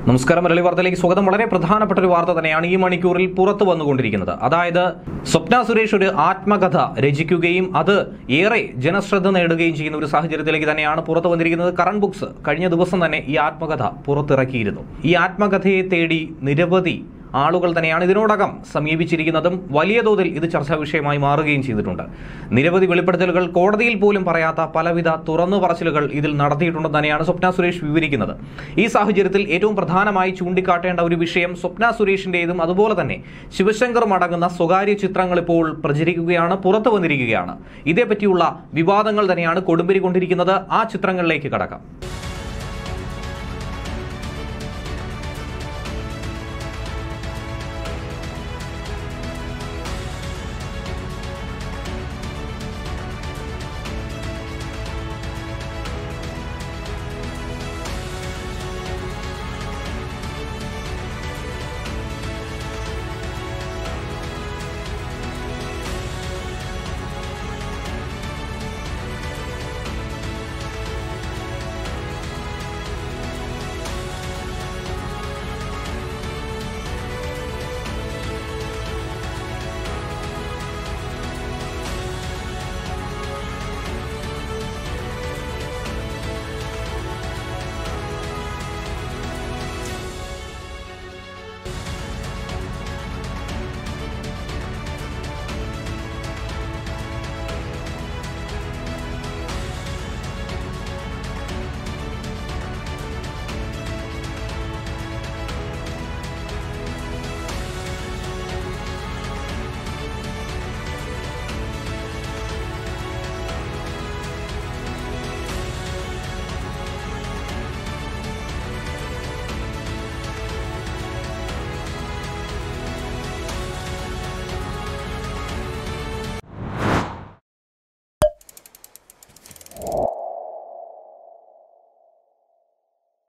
നമസ്കാരം മലയാളി വാർത്തയിലേക്ക് സ്വാഗതം വളരെ പ്രധാനപ്പെട്ട ഒരു വാർത്ത തന്നെയാണ് ഈ മണിക്കൂറിൽ പുറത്തു വന്നുകൊണ്ടിരിക്കുന്നത് അതായത് സ്വപ്ന സുരേഷ് ഒരു ആത്മകഥ രചിക്കുകയും അത് ഏറെ ജനശ്രദ്ധ നേടുകയും ചെയ്യുന്ന ഒരു സാഹചര്യത്തിലേക്ക് തന്നെയാണ് പുറത്തു വന്നിരിക്കുന്നത് കറണ്ട് ബുക്സ് കഴിഞ്ഞ ദിവസം തന്നെ ഈ ആത്മകഥ പുറത്തിറക്കിയിരുന്നു ഈ ആത്മകഥയെ തേടി നിരവധി ആളുകൾ തന്നെയാണ് ഇതിനോടകം സമീപിച്ചിരിക്കുന്നതും വലിയ തോതിൽ ഇത് ചർച്ചാ വിഷയമായി മാറുകയും ചെയ്തിട്ടുണ്ട് നിരവധി വെളിപ്പെടുത്തലുകൾ കോടതിയിൽ പോലും പറയാത്ത പലവിധ തുറന്നു പറച്ചിലുകൾ ഇതിൽ നടത്തിയിട്ടുണ്ടെന്ന് തന്നെയാണ് സ്വപ്ന സുരേഷ് വിവരിക്കുന്നത് ഈ സാഹചര്യത്തിൽ ഏറ്റവും പ്രധാനമായി ചൂണ്ടിക്കാട്ടേണ്ട ഒരു വിഷയം സ്വപ്ന സുരേഷിന്റേതും അതുപോലെ തന്നെ ശിവശങ്കറും അടങ്ങുന്ന സ്വകാര്യ ചിത്രങ്ങൾ ഇപ്പോൾ പ്രചരിക്കുകയാണ് പുറത്തു വന്നിരിക്കുകയാണ് ഇതേപ്പറ്റിയുള്ള വിവാദങ്ങൾ തന്നെയാണ് കൊടുമ്പിരി കൊണ്ടിരിക്കുന്നത് ആ ചിത്രങ്ങളിലേക്ക് കടക്കാം